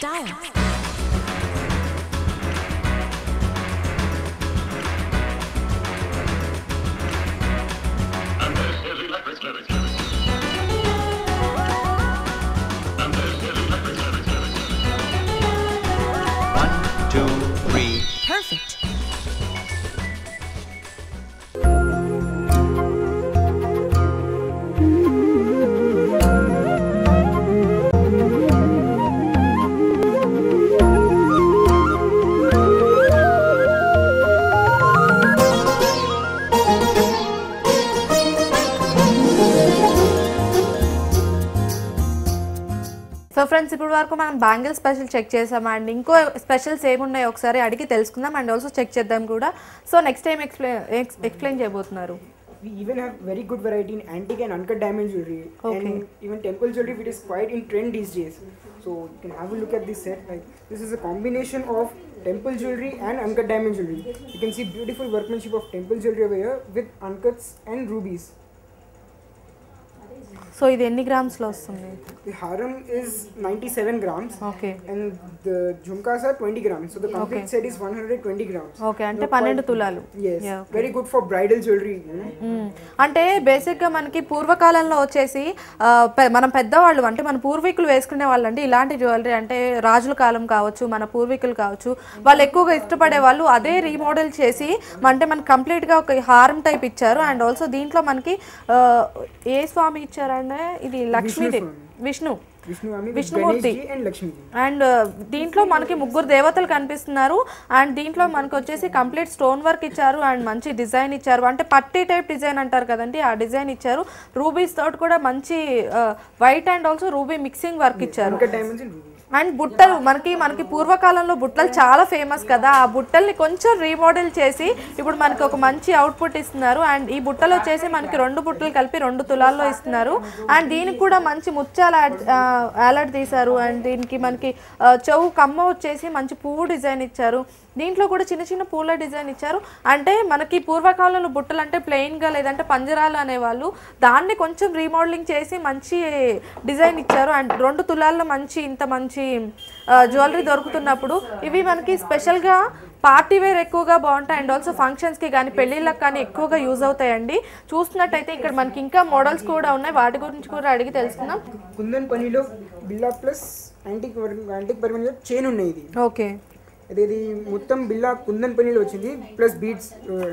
style. One, two, three. Perfect. So friends ఇప్పుడు వరకు మనం బ్యాంగిల్ స్పెషల్ చెక్ చేసాం అండ్ ఇంకో స్పెషల్స్ ఏమున్నాయో ఒకసారి అడిగి తెలుసుకుందాం అండ్ ఆల్సో చెక్ చేద్దాం కూడా so next time explain explain చేయబోతున్నారు We even have very good variety in antique and uncut diamond jewelry Okay. and even temple jewelry which is quite in trend these days. So you can have a look at this set. Like this is a combination of temple jewelry and uncut diamond jewelry. You can see beautiful workmanship of temple jewelry over here with uncuts and rubies. So ఇది ఎన్ని గ్రామ్స్లో వస్తుంది The haram is 97 grams okay and the jhumkas are 20 grams. So the complete Okay. set is 120 grams. Okay అంటే They're పన్నెండు quite- తులాలు Yes, Yeah, okay. very good for bridal jewelry. You know? మ్మ్. అంటే బేసిక్గా మనకి పూర్వకాలంలో వచ్చేసి ఆ, పె- మనం పెద్దవాళ్ళు అంటే మన పూర్వీకులు వేసుకునే వాళ్ళు అంటే ఇలాంటి జ్యువెలరీ అంటే రాజుల కాలం కావచ్చు మన పూర్వీకులు కావచ్చు వాళ్ళు ఎక్కువగా ఇష్టపడే వాళ్ళు అదే రీమోడల్ చేసి అంటే మనకి కంప్లీట్గా ఒక హారం టైప్ ఇచ్చారు అండ్ ఆల్సో దీంట్లో మనకి ఆ, ఏ స్వామి ఇచ్చారంటే ఇది లక్ష్మీదేవి స్వామి. Vishnu Vishnu Ami with Vishnumurti. Ganesh ji and Lakshmi ji. And దీంట్లో మనకి ముగ్గురు దేవతలు కనిపిస్తున్నారు అండ్ దీంట్లో మనకు వచ్చేసి కంప్లీట్ స్టోన్ వర్క్ ఇచ్చారు అండ్ మంచి డిజైన్ ఇచ్చారు అంటే పట్టి టైప్ డిజైన్ అంటారు కదండి ఆ డిజైన్ ఇచ్చారు రూబీస్ తోటి కూడా మంచి white and also ruby mixing work ఇచ్చారు Uncut diamonds and rubies. And బుట్టలు మనకి మనకి పూర్వకాలంలో బుట్టలు చాలా ఫేమస్ కదా ఆ బుట్టల్ని కొంచెం రీమోడల్ చేసి ఇప్పుడు మనకి ఒక మంచి అవుట్పుట్ ఇస్తున్నారు అండ్ ఈ బుట్టలు వచ్చేసి మనకి రెండు బుట్టలు కలిపి రెండు తులాల్లో ఇస్తున్నారు అండ్ దీనికి కూడా మంచి ముత్యాలు యాలడ్ తీశారు అండ్ దీనికి మనకి ఆ, చెవు కమ్మ వచ్చేసి మంచి పువ్వు డిజైన్ ఇచ్చారు దీంట్లో కూడా చిన్న చిన్న పూల డిజైన్ ఇచ్చారు అంటే మనకి పూర్వకాలంలో బుట్టలు అంటే ప్లెయిన్గా లేదంటే పంజరాలు అనేవాళ్ళు దాన్ని కొంచెం రీమోడలింగ్ చేసి మంచి డిజైన్ ఇచ్చారు అండ్ రెండు తులాల్లో మంచి ఇంత మంచి జ్యువెలరీ దొరుకుతున్నప్పుడు ఇవి మనకి స్పెషల్గా పార్టీ వేర్ ఎక్కువగా బాగుంటాయి అండ్ ఆల్సో ఫంక్షన్స్కి కానీ పెళ్ళిళ్ళకి కానీ ఎక్కువగా యూజ్ అవుతాయండి చూస్తున్నట్టయితే ఇక్కడ మనకి ఇంకా మోడల్స్ కూడా ఉన్నాయి వాటి గురించి కూడా అడిగి తెలుసుకుందాం కుందన్ పనిలో బిల్లా ప్లస్ యాంటిక్ యాంటిక్ పరిమళ చైన్ ఉన్నాయి ఇది ఓకే అదే ఇది మొత్తం బిల్లా కుందన్ పనిలో వచ్చింది ప్లస్ బీట్స్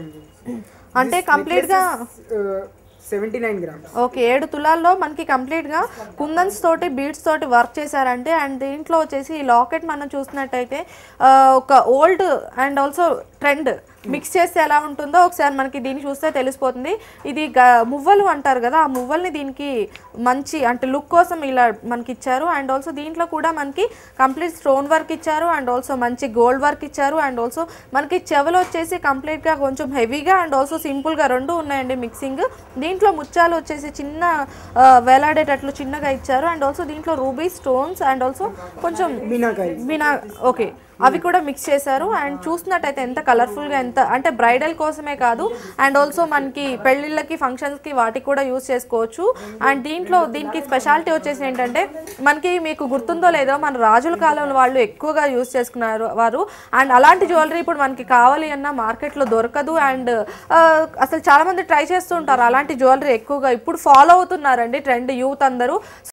అంటే కంప్లీట్గా సెవెంటీ నైన్ గ్రామ్స్ ఓకే ఏడు తులాల్లో మనకి కంప్లీట్గా కుందన్స్ తోటి బీడ్స్ తోటి వర్క్ చేశారంటే అండ్ దీంట్లో వచ్చేసి ఈ లాకెట్ మనం చూసినట్టయితే ఆ, ఒక old and also trend mix చేస్తే ఎలా ఉంటుందో ఒకసారి మనకి దీన్ని చూస్తే తెలిసిపోతుంది ఇది గ- మువ్వలు అంటారు కదా ఆ మువ్వల్ని దీనికి మంచి అంటే లుక్ కోసం ఇలా మనకి ఇచ్చారు అండ్ ఆల్సో దీంట్లో కూడా మనకి కంప్లీట్ స్టోన్ వర్క్ ఇచ్చారు అండ్ ఆల్సో మంచి గోల్డ్ వర్క్ ఇచ్చారు అండ్ ఆల్సో మనకి చెవులు వచ్చేసి కంప్లీట్గా కొంచెం హెవీగా అండ్ ఆల్సో సింపుల్గా రెండు ఉన్నాయండి మిక్సింగ్ దీంట్లో ముత్యాలు వచ్చేసి చిన్న ఆ, వేలాడేటట్లు చిన్నగా ఇచ్చారు అండ్ ఆల్సో దీంట్లో రూబీ స్టోన్స్ అండ్ ఆల్సో కొంచెం మీనాకారి మీనా ఓకే అవి కూడా మిక్స్ చేశారు అండ్ చూసినట్టయితే ఎంత కలర్ఫుల్గా ఎంత అంటే బ్రైడల్ కోసమే కాదు అండ్ ఆల్సో మనకి పెళ్ళిళ్ళకి ఫంక్షన్స్కి వాటికి కూడా యూస్ చేసుకోవచ్చు అండ్ దీంట్లో దీనికి స్పెషాలిటీ వచ్చేసి ఏంటంటే మనకి మీకు గుర్తుందో లేదో మన రాజుల కాలంలో వాళ్ళు ఎక్కువగా యూస్ చేసుకున్నారు వారు అండ్ అలాంటి జ్యువెలరీ ఇప్పుడు మనకి కావాలి అన్న మార్కెట్లో దొరకదు అండ్ అసలు చాలామంది ట్రై చేస్తూ ఉంటారు అలాంటి జ్యువెలరీ ఎక్కువగా ఇప్పుడు ఫాలో అవుతున్నారండి ట్రెండ్ యూత్ అందరూ